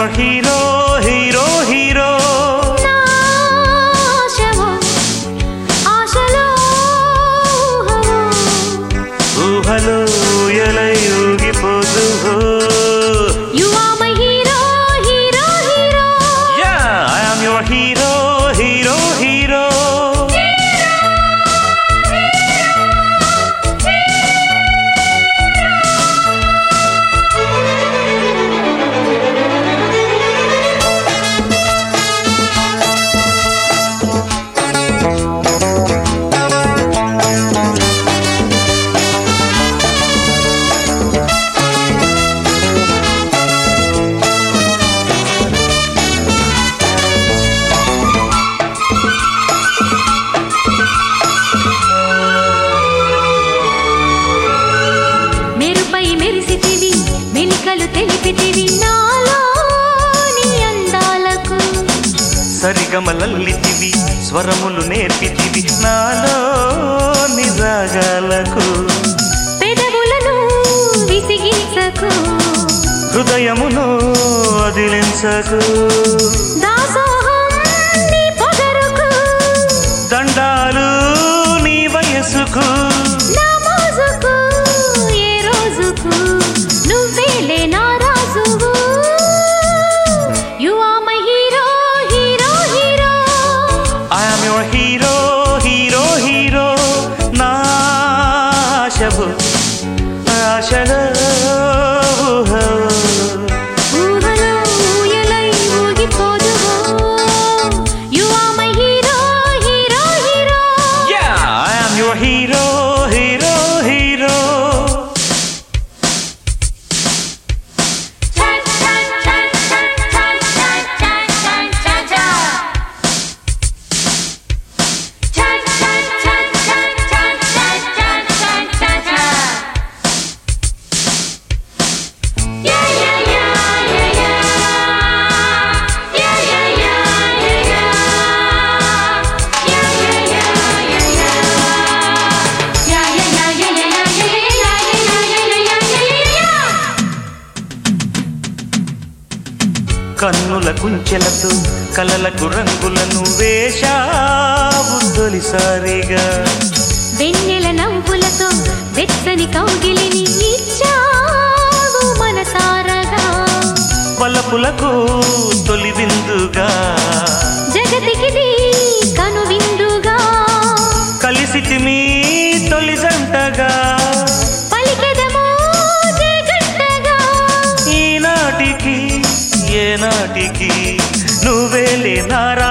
Your hero hero hero నాశము ఆశలో ఊహము ఊహలో ఎలై ఊగిపోతూ You are my hero, hero, hero. Yeah I am your hero hero hero మెరుపై మెరిసితివి మెలికలు తెలిపితివి నాలోని అందాలకు సరిగమలల్లితివి స్వరములు నేర్పితివి నాలో నిరాగాలకు పెదవులను విసిగించకు హృదయమును వదిలించకు దాసోహం నీ పొగరుకు దండాలు నీ వయసుకు నా మోజుకు ఏ రోజుకు నువ్వేలే నా రాజువు you are my hero hero hero I am your hero hero hero నాశవు ఆశలో ఊహలో ఊయలై ఊగిపోదువో you are my hero hero hero yeah I am your hero hero hero కన్నుల కుంచెలతో కలలకు రంగులను వేశావు తొలిసారిగా వెన్నెల నవ్వులతో వెచ్చని కౌగిలిని ఇచ్చావు మనసారగా పలపులకు తొలి విందుగా జగతికిది కనువిందుగా కలిసితిమి తొలి జంటగా పలికెదమో జగట్టగా ఈనాటికి ఏనాటికి నువ్వేలే నారా